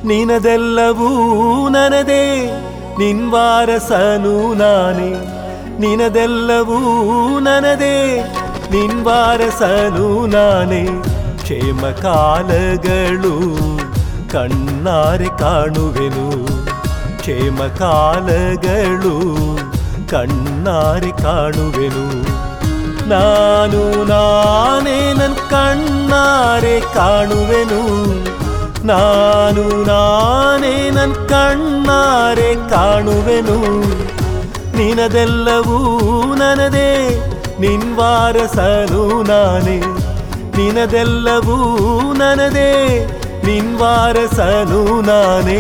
ನಿನದೆಲ್ಲವೂ ನನದೇ ನಿನ್ವಾರಸನು ನಾನೇ ನಿನದೆಲ್ಲವೂ ನನದೇ ನಿನ್ವಾರಸನು ನಾನೇ ಕ್ಷೇಮ ಕಾಲಗಳು ಕಣ್ಣಾರೆ ಕಾಣುವೆನು ಕ್ಷೇಮ ಕಾಲಗಳು ಕಣ್ಣಾರೆ ಕಾಣುವೆನು ನಾನು ನಾನೇ ನನ್ನ ಕಣ್ಣಾರೆ ಕಾಣುವೆನು ನಾನು ನಾನೇ ನನ್ನ ಕಣ್ಣಾರೆ ಕಾಣುವೆನು ನಿನದೆಲ್ಲವೂ ನನದೇ ನಿನ್ವಾರಸನು ನಾನೇ ನಿನದೆಲ್ಲವೂ ನನದೇ ನಿನ್ವಾರಸನು ನಾನೇ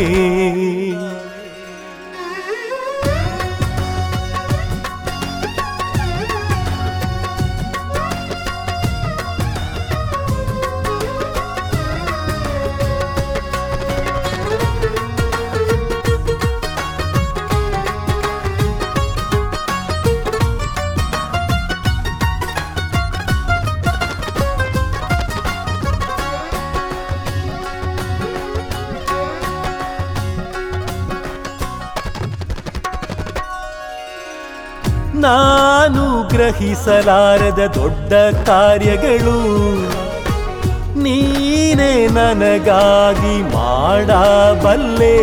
ನಾನು ಗ್ರಹಿಸಲಾರದ ದೊಡ್ಡ ಕಾರ್ಯಗಳು ನೀನೇ ನನಗಾಗಿ ಮಾಡಬಲ್ಲೆ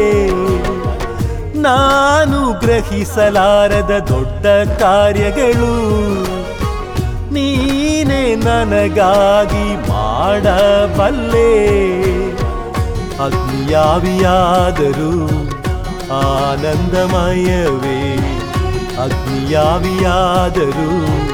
ನಾನು ಗ್ರಹಿಸಲಾರದ ದೊಡ್ಡ ಕಾರ್ಯಗಳು ನೀನೇ ನನಗಾಗಿ ಮಾಡಬಲ್ಲೆ ಅಗ್ನಿಯಾವಿಯಾದರೂ ಆನಂದಮಯವೇ ಅಗ್ನಿಯಾವಿಯಾದರೂ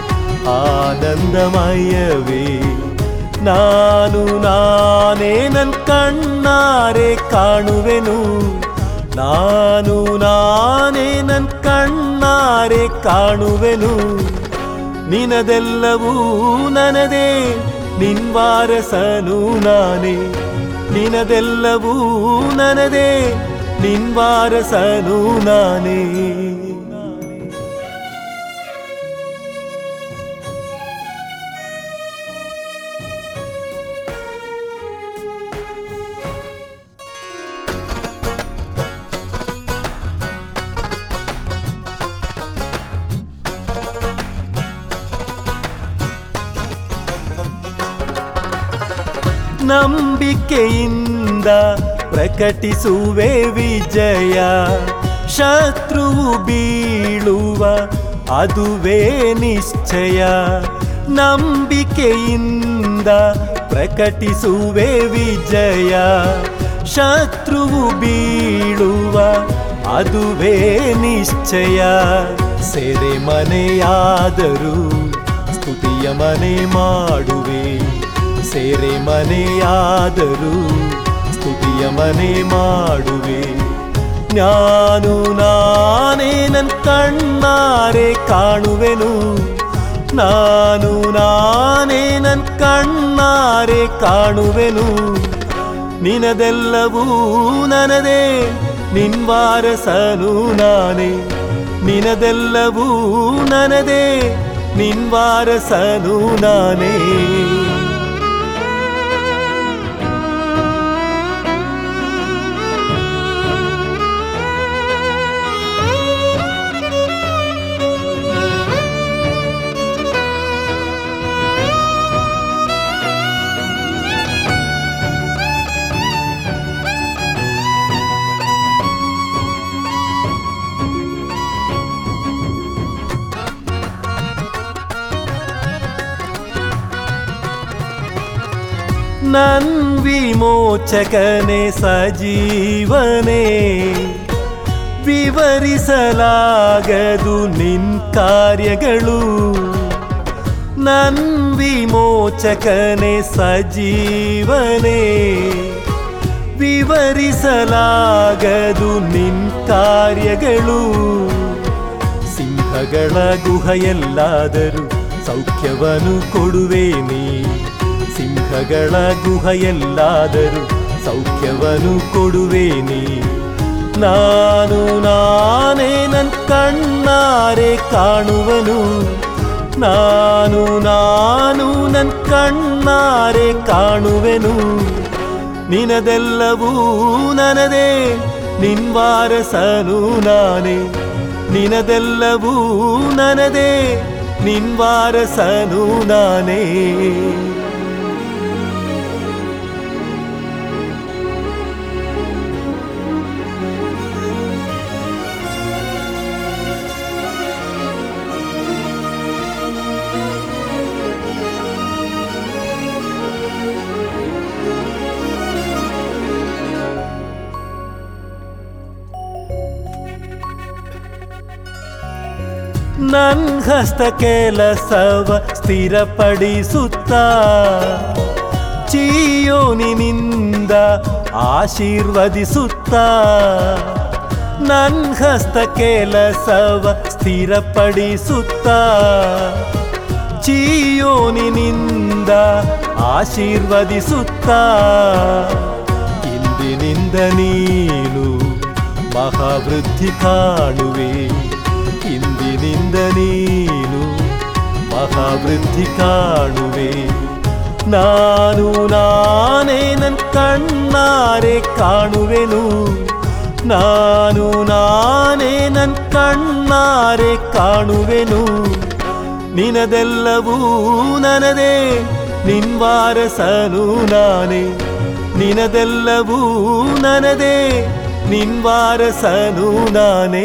ಆನಂದಮಯವೇ ನಾನು ನಾನೇ ನನ್ನ ಕಣ್ಣಾರೆ ಕಾಣುವೆನು ನಾನು ನಾನೇ ನನ್ನ ಕಣ್ಣಾರೆ ಕಾಣುವೆನು ನಿನದೆಲ್ಲವೂ ನನದೇ ನಿನ್ವಾರಸನು ನಾನೇ ನಿನದೆಲ್ಲವೂ ನನದೇ ನಿನ್ವಾರಸನು ನಾನೇ ನಂಬಿಕೆಯಿಂದ ಪ್ರಕಟಿಸುವೆ ವಿಜಯ ಶತ್ರುವು ಬೀಳುವ ಅದುವೇ ನಿಶ್ಚಯ ನಂಬಿಕೆಯಿಂದ ಪ್ರಕಟಿಸುವೆ ವಿಜಯ ಶತ್ರುವು ಬೀಳುವ ಅದುವೇ ನಿಶ್ಚಯ ಸೆರೆ ಮನೆಯಾದರೂ ಸ್ತುತಿಯ ಮನೆ ಮಾಡುವೆ ಸೇರೆ ಮನೆಯಾದರೂ ಸ್ತುತಿಯ ಮನೆ ಮಾಡುವೆ ನಾನು ನಾನೇ ನನ್ನ ಕಣ್ಣಾರೆ ಕಾಣುವೆನು ನಾನು ನಾನೇ ನನ್ನ ಕಣ್ಣಾರೆ ಕಾಣುವೆನು ನಿನದೆಲ್ಲವೂ ನನದೇ ನಿನ್ವಾರಸನು ನಾನೇ ನಿನದೆಲ್ಲವೂ ನನದೇ ನಿನ್ವಾರಸನು ನಾನೇ ನನ್ ವಿಮೋಚಕನೆ ಸಜೀವನೇ ವಿವರಿಸಲಾಗದು ನಿನ್ ಕಾರ್ಯಗಳು ನನ್ ವಿಮೋಚಕನೆ ಸಜೀವನೇ ವಿವರಿಸಲಾಗದು ನಿನ್ ಕಾರ್ಯಗಳು ಸಿಂಹಗಳ ಗುಹೆಯಲ್ಲಾದರೂ ಸೌಖ್ಯವನ್ನು ಕೊಡುವೆ ನೀ ಸಿಂಹಗಳ ಗುಹೆಯಲ್ಲಾದರೂ ಸೌಖ್ಯವನ್ನು ಕೊಡುವೆ ನೀ ನಾನು ನಾನೇ ನನ್ನ ಕಣ್ಣಾರೆ ಕಾಣುವನು ನಾನು ನಾನು ನನ್ನ ಕಣ್ಣಾರೆ ಕಾಣುವೆನು ನಿನದೆಲ್ಲವೂ ನನದೇ ನಿನ್ವಾರಸನು ನಾನೇ ನಿನದೆಲ್ಲವೂ ನನದೇ ನಿನ್ವಾರಸನು ನಾನೇ ನನ್ ಹಸ್ತ ಕೆಲಸವ ಸ್ಥಿರಪಡಿಸುತ್ತ ಚೀಯೋನಿನಿಂದ ಆಶೀರ್ವದಿಸುತ್ತ ನನ್ ಹಸ್ತ ಕೆಲಸವ ಸ್ಥಿರಪಡಿಸುತ್ತ ಚೀಯೋನಿನಿಂದ ಆಶೀರ್ವದಿಸುತ್ತ ಇಂದಿನಿಂದ ನೀನು ಮಹಾವೃದ್ಧಿ ಕಾಣುವೆ ಇಂದಿನಿಂದ ನೀನು ಮಹಾವೃದ್ಧಿ ಕಾಣುವೆ ನಾನು ನಾನೇ ನನ್ನ ಕಣ್ಣಾರೆ ಕಾಣುವೆನು ನಾನು ನಾನೇ ನನ್ನ ಕಣ್ಣಾರೆ ಕಾಣುವೆನು ನಿನದೆಲ್ಲವೂ ನನದೇ ನಿನ್ವಾರಸನು ನಾನೇ ನಿನದೆಲ್ಲವೂ ನನದೇ ನಿನ್ವಾರಸನು ನಾನೇ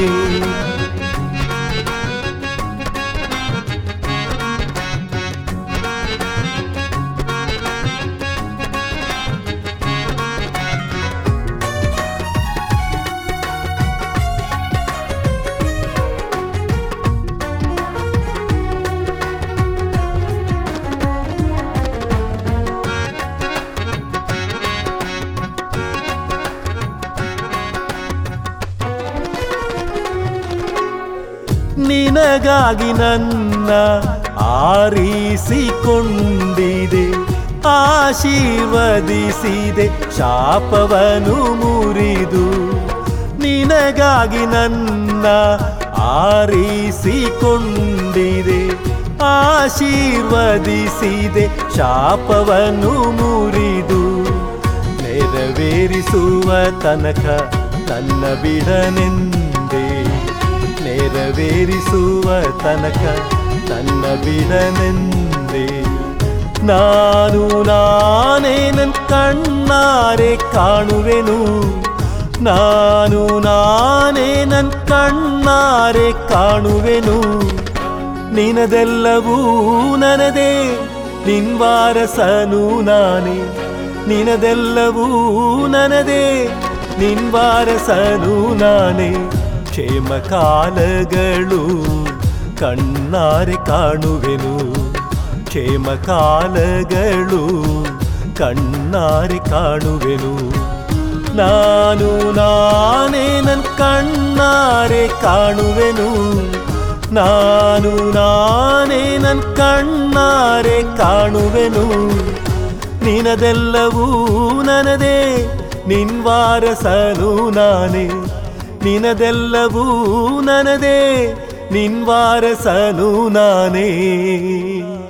ನಿನಗಾಗಿ ನನ್ನ ಆರಿಸಿಕೊಂಡಿದೆ ಆಶೀರ್ವದಿಸಿದೆ ಶಾಪವನು ಮುರಿದು ನಿನಗಾಗಿ ನನ್ನ ಆರಿಸಿಕೊಂಡಿದೆ ಆಶೀರ್ವದಿಸಿದೆ ಶಾಪವನ್ನು ಮುರಿದು ನೆರವೇರಿಸುವ ತನಕ ತನ್ನ ಬಿಡನೆಂದೇ ನೆರವೇರಿಸುವ ತನಕ ತನ್ನ ಬಿಡನೆಂದೇ ನಾನು ನಾನೇ ನನ್ನ ಕಣ್ಣಾರೆ ಕಾಣುವೆನು ನಾನು ನಾನೇ ನನ್ನ ಕಣ್ಣಾರೆ ಕಾಣುವೆನು ನಿನದೆಲ್ಲವೂ ನನದೇ ನಿನ್ವಾರಸನು ನಾನೇ ನಿನದೆಲ್ಲವೂ ನನದೇ ನಿನ್ವಾರಸನು ನಾನೇ ಕ್ಷೇಮ ಕಾಲಗಳು ಕಣ್ಣಾರೆ ಕಾಣುವೆನು ಕ್ಷೇಮ ಕಾಲಗಳು ಕಣ್ಣಾರೆ ಕಾಣುವೆನು ನಾನು ನಾನೇ ನನ್ನ ಕಣ್ಣಾರೆ ಕಾಣುವೆನು ನಾನು ನಾನೇ ನನ್ನ ಕಣ್ಣಾರೆ ಕಾಣುವೆನು ನಿನದೆಲ್ಲವೂ ನನದೇ ನಿನ್ವಾರಸನು ನಾನೇ ನಿನದೆಲ್ಲವೂ ನನದೇ ನಿನ್ವಾರಸನು ನಾನೇ